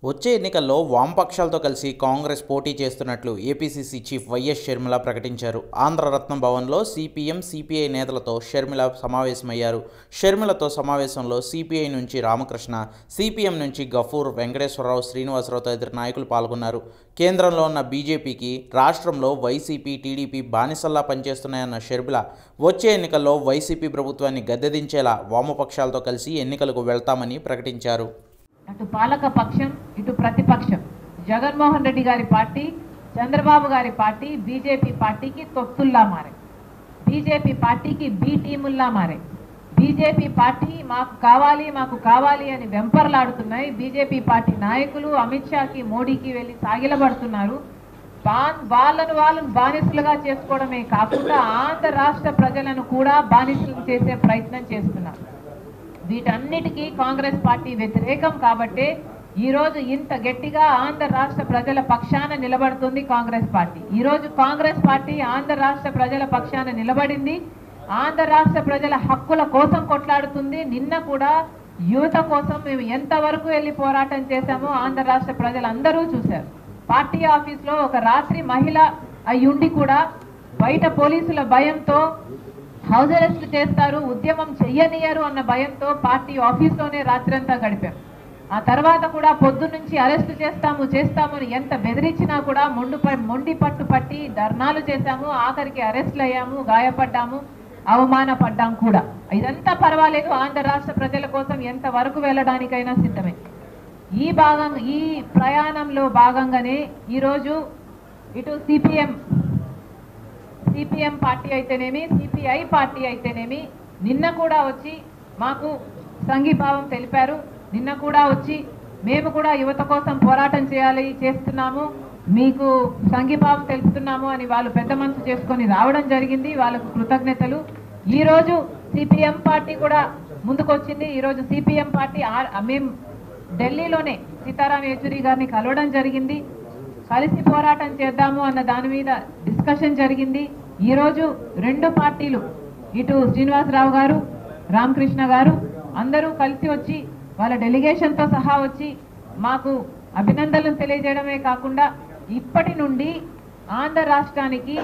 వచ్చే ఎన్నికల్లో వామపక్షాలతో కలిసి కాంగ్రెస్ పోటీ చేస్తున్నట్లు ఏపీసీసీ చీఫ్ వైఎస్ షర్మిల ప్రకటించారు ఆంధ్రరత్న భవన్లో సిపిఎం సిపిఐ నేతలతో షర్మిల సమావేశమయ్యారు షర్మిలతో సమావేశంలో సిపిఐ నుంచి రామకృష్ణ సిపిఎం నుంచి గఫూర్ వెంకటేశ్వరరావు శ్రీనివాసరావు తదితర నాయకులు పాల్గొన్నారు కేంద్రంలో ఉన్న బీజేపీకి రాష్ట్రంలో వైసీపీ టీడీపీ బానిసల్లా పనిచేస్తున్నాయన్న షర్మిల వచ్చే ఎన్నికల్లో వైసీపీ ప్రభుత్వాన్ని గద్దెదించేలా వామపక్షాలతో కలిసి ఎన్నికలకు వెళ్తామని ప్రకటించారు అటు పాలక పక్షం ఇటు ప్రతిపక్షం జగన్మోహన్ రెడ్డి గారి పార్టీ చంద్రబాబు గారి పార్టీ బీజేపీ పార్టీకి తొత్తుల్లా మారాయి బీజేపీ పార్టీకి బి టీముల్లా మారాయి బీజేపీ పార్టీ మాకు కావాలి మాకు కావాలి అని వెంపర్లాడుతున్నాయి బీజేపీ పార్టీ నాయకులు అమిత్ షాకి మోడీకి వెళ్ళి సాగిలబడుతున్నారు బా- వాళ్ళను వాళ్ళను బానిసలుగా చేసుకోవడమే కాకుండా ఆంధ్ర రాష్ట్ర ప్రజలను కూడా బానిసలు చేసే ప్రయత్నం చేస్తున్నారు వీటన్నిటికీ కాంగ్రెస్ పార్టీ వ్యతిరేకం కాబట్టే ఈ రోజు ఇంత గట్టిగా ఆంధ్ర రాష్ట్ర ప్రజల పక్షాన నిలబడుతుంది కాంగ్రెస్ పార్టీ ఈ రోజు కాంగ్రెస్ పార్టీ ఆంధ్ర రాష్ట్ర ప్రజల పక్షాన నిలబడింది ఆంధ్ర రాష్ట్ర ప్రజల హక్కుల కోసం కొట్లాడుతుంది నిన్న కూడా యువత కోసం మేము ఎంతవరకు వెళ్ళి పోరాటం చేశామో ఆంధ్ర రాష్ట్ర ప్రజలందరూ చూశారు పార్టీ ఆఫీస్లో ఒక రాత్రి మహిళ అయ్యుండి కూడా బయట పోలీసుల భయంతో హౌస్ అరెస్ట్ చేస్తారు ఉద్యమం చెయ్యనియరు అన్న భయంతో పార్టీ ఆఫీస్లోనే రాత్రంతా గడిపాం ఆ తర్వాత కూడా పొద్దు నుంచి అరెస్ట్ చేస్తాము చేస్తాము అని ఎంత బెదిరించినా కూడా మొండుపై మొండి పట్టు పట్టి ధర్నాలు చేశాము ఆఖరికి అరెస్ట్లు అయ్యాము గాయపడ్డాము అవమానపడ్డాం కూడా ఇదంతా పర్వాలేదు ఆంధ్ర రాష్ట్ర ప్రజల కోసం ఎంత వరకు వెళ్ళడానికైనా సిద్ధమే ఈ భాగం ఈ ప్రయాణంలో భాగంగానే ఈరోజు ఇటు సిపిఎం సిపిఎం పార్టీ అయితేనేమి సిపిఐ పార్టీ అయితేనేమి నిన్న కూడా వచ్చి మాకు సంఘీభావం తెలిపారు నిన్న కూడా వచ్చి మేము కూడా యువత కోసం పోరాటం చేయాలి చేస్తున్నాము మీకు సంఘీభావం తెలుపుతున్నాము అని వాళ్ళు పెద్ద మనసు చేసుకొని రావడం జరిగింది వాళ్ళకు కృతజ్ఞతలు ఈ రోజు సిపిఎం పార్టీ కూడా ముందుకొచ్చింది ఈ రోజు సిపిఎం పార్టీ ఆ- మేము ఢిల్లీలోనే సీతారాం యేచూరి గారిని కలవడం జరిగింది కలిసి పోరాటం చేద్దాము అన్న దాని మీద డిస్కషన్ జరిగింది ఈరోజు రెండు పార్టీలు ఇటు శ్రీనివాసరావు గారు రామకృష్ణ గారు అందరూ కలిసి వచ్చి వాళ్ళ డెలిగేషన్తో సహా వచ్చి మాకు అభినందనలు తెలియజేయడమే కాకుండా ఇప్పటి నుండి ఆంధ్ర రాష్ట్రానికి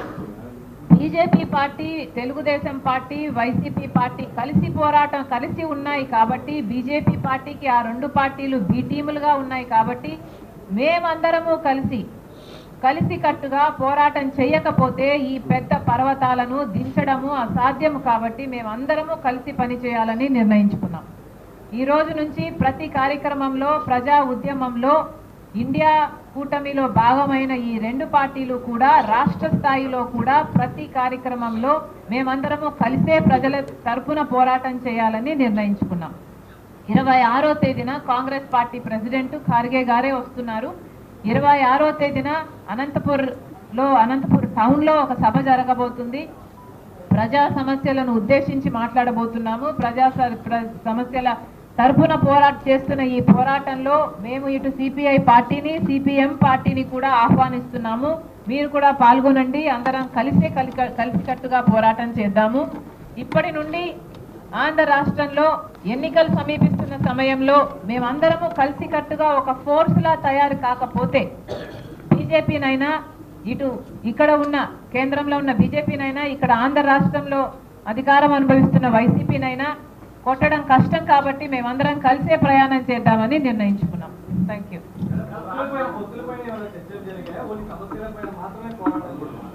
BJP party Telugudesam party YCP party కలిసి పోరాటం కలిసి ఉన్నాయి కాబట్టి బీజేపీ పార్టీకి ఆ రెండు పార్టీలు బి టీములుగా ఉన్నాయి కాబట్టి మేమందరము కలిసి కలిసి కట్టుగా పోరాటం చేయకపోతే ఈ పెద్ద పర్వతాలను దించడము అసాధ్యము కాబట్టి మేమందరము కలిసి పనిచేయాలని నిర్ణయించుకున్నాం ఈ రోజు నుంచి ప్రతి కార్యక్రమంలో ప్రజా ఉద్యమంలో ఇండియా కూటమిలో భాగమైన ఈ రెండు పార్టీలు కూడా రాష్ట్ర స్థాయిలో కూడా ప్రతి కార్యక్రమంలో మేమందరము కలిసే ప్రజల తరపున పోరాటం చేయాలని నిర్ణయించుకున్నాం ఇరవై ఆరో తేదీన కాంగ్రెస్ పార్టీ ప్రెసిడెంట్ ఖార్గే గారే వస్తున్నారు ఇరవై ఆరో తేదీన అనంతపూర్లో అనంతపూర్ టౌన్లో ఒక సభ జరగబోతుంది ప్రజా సమస్యలను ఉద్దేశించి మాట్లాడబోతున్నాము ప్రజా స- ప్ర- సమస్యల తరపున పోరాట చేస్తున్న ఈ పోరాటంలో మేము ఇటు సిపిఐ పార్టీని సిపిఎం పార్టీని కూడా ఆహ్వానిస్తున్నాము మీరు కూడా పాల్గొనండి అందరం కలిసే కలి కలిసికట్టుగా పోరాటం చేద్దాము ఇప్పటి నుండి ఆంధ్ర రాష్ట్రంలో ఎన్నికలు సమీపిస్తున్న సమయంలో మేమందరము కలిసికట్టుగా ఒక ఫోర్స్ లా తయారు కాకపోతే బీజేపీనైనా ఇటు ఇక్కడ ఉన్న కేంద్రంలో ఉన్న బీజేపీనైనా ఇక్కడ ఆంధ్ర రాష్ట్రంలో అధికారం అనుభవిస్తున్న వైసీపీనైనా కొట్టడం కష్టం కాబట్టి మేమందరం కలిసే ప్రయాణం చేద్దామని నిర్ణయించుకున్నాం థ్యాంక్ యూ పొత్తులపైన పొత్తులపైన ఏమైనా చర్చలు జరిగాయా ఓన్లీ సమస్యలపైన మాత్రమే పోరాటం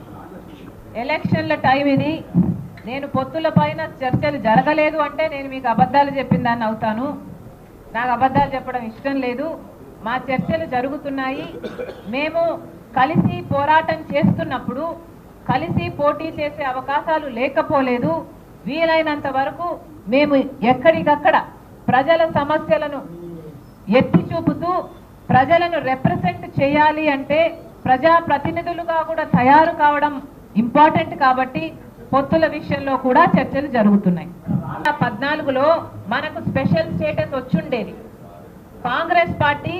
ఎలక్షన్ల టైం ఇది నేను పొత్తుల పైన చర్చలు జరగలేదు అంటే నేను మీకు అబద్ధాలు చెప్పిన దాన్ని అవుతాను నాకు అబద్ధాలు చెప్పడం ఇష్టం లేదు మా చర్చలు జరుగుతున్నాయి మేము కలిసి పోరాటం చేస్తున్నప్పుడు కలిసి పోటీ చేసే అవకాశాలు లేకపోలేదు వీలైనంత వరకు మేము ఎక్కడికక్కడ ప్రజల సమస్యలను ఎత్తి చూపుతూ ప్రజలను రిప్రజెంట్ చేయాలి అంటే ప్రజా ప్రతినిధులుగా కూడా తయారు కావడం ఇంపార్టెంట్ కాబట్టి పొత్తుల విషయంలో కూడా చర్చలు జరుగుతున్నాయి పద్నాలుగులో మనకు స్పెషల్ స్టేటస్ వచ్చుండేది కాంగ్రెస్ పార్టీ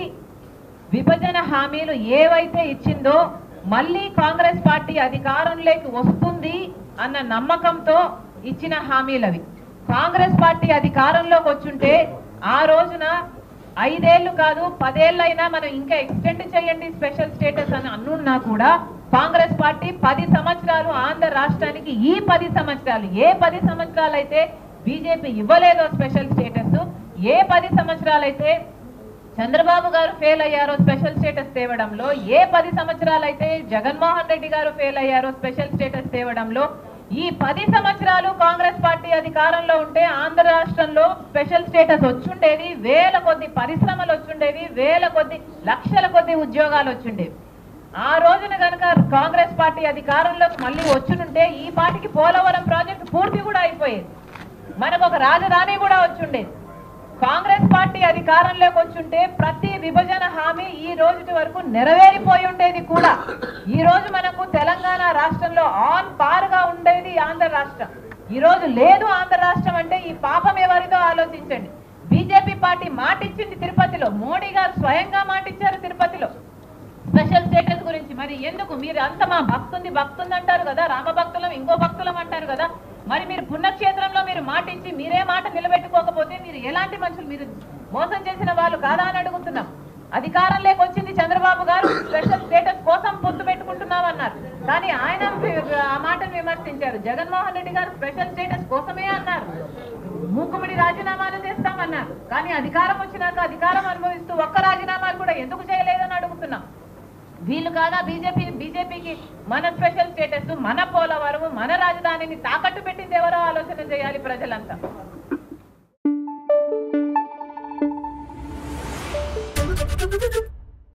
విభజన హామీలు ఏవైతే ఇచ్చిందో మళ్ళీ కాంగ్రెస్ పార్టీ అధికారంలోకి వస్తుంది అన్న నమ్మకంతో ఇచ్చిన హామీలవి కాంగ్రెస్ పార్టీ అధికారంలోకి వచ్చుంటే ఆ రోజున ఐదేళ్లు కాదు పదేళ్ళైనా మనం ఇంకా ఎక్స్టెండ్ చేయండి స్పెషల్ స్టేటస్ అని అనున్నా కూడా కాంగ్రెస్ పార్టీ పది సంవత్సరాలు ఆంధ్ర రాష్ట్రానికి ఈ పది సంవత్సరాలు ఏ పది సంవత్సరాలు అయితే బీజేపీ ఇవ్వలేదో స్పెషల్ స్టేటస్ ఏ పది సంవత్సరాలు అయితే చంద్రబాబు గారు ఫెయిల్ అయ్యారో స్పెషల్ స్టేటస్ తేవడంలో ఏ పది సంవత్సరాలు అయితే జగన్మోహన్ రెడ్డి గారు ఫెయిల్ అయ్యారో స్పెషల్ స్టేటస్ తేవడంలో ఈ పది సంవత్సరాలు కాంగ్రెస్ పార్టీ అధికారంలో ఉంటే ఆంధ్ర రాష్ట్రంలో స్పెషల్ స్టేటస్ వచ్చుండేది వేల కొద్ది పరిశ్రమలు వచ్చుండేవి వేల కొద్ది లక్షల కొద్ది ఉద్యోగాలు వచ్చుండేవి ఆ రోజున గనక కాంగ్రెస్ పార్టీ అధికారంలోకి మళ్ళీ వచ్చునుంటే ఈ పార్టీకి పోలవరం ప్రాజెక్టు పూర్తి కూడా అయిపోయేది మనకు ఒక రాజధాని కూడా వచ్చుండేది కాంగ్రెస్ పార్టీ అధికారంలోకి వచ్చుంటే ప్రతి విభజన హామీ ఈ రోజుటి వరకు నెరవేరిపోయి ఉండేది కూడా ఈ రోజు మనకు తెలంగాణ రాష్ట్రంలో ఆన్ పారుగా ఉండేది ఆంధ్ర రాష్ట్రం ఈ రోజు లేదు ఆంధ్ర రాష్ట్రం అంటే ఈ పాపం ఎవరిదో ఆలోచించండి బీజేపీ పార్టీ మాటిచ్చింది తిరుపతిలో మోడీ గారు స్వయంగా మాటిచ్చారు తిరుపతిలో స్పెషల్ స్టేటస్ గురించి మరి ఎందుకు మీరు అంత మా భక్తుంది భక్తుంది అంటారు కదా రామ భక్తులం ఇంకో భక్తులం అంటారు కదా మరి మీరు పుణ్యక్షేత్రంలో మీరు మాట ఇచ్చి మీరే మాట నిలబెట్టుకోకపోతే మీరు ఎలాంటి మనుషులు మీరు మోసం చేసిన వాళ్ళు కాదా అని అడుగుతున్నాం అధికారం లేకొచ్చింది చంద్రబాబు గారు స్పెషల్ స్టేటస్ కోసం పొత్తు పెట్టుకుంటున్నామన్నారు కానీ ఆయన వి- ఆ మాటను విమర్శించారు జగన్మోహన్ రెడ్డి గారు స్పెషల్ స్టేటస్ కోసమే అన్నారు మూకుమిడి రాజీనామాలు చేస్తామన్నారు కానీ అధికారం వచ్చినాక అధికారం అనుభవిస్తూ ఒక్క రాజీనామాలు కూడా ఎందుకు చేయలేదని అడుగుతున్నాం వీళ్ళు కాదా బీజేపీ బీజేపీకి మన స్పెషల్ స్టేటస్ మన పోలవరం మన రాజధానిని తాకట్టు పెట్టింది ఎవరో ఆలోచన చేయాలి ప్రజలంతా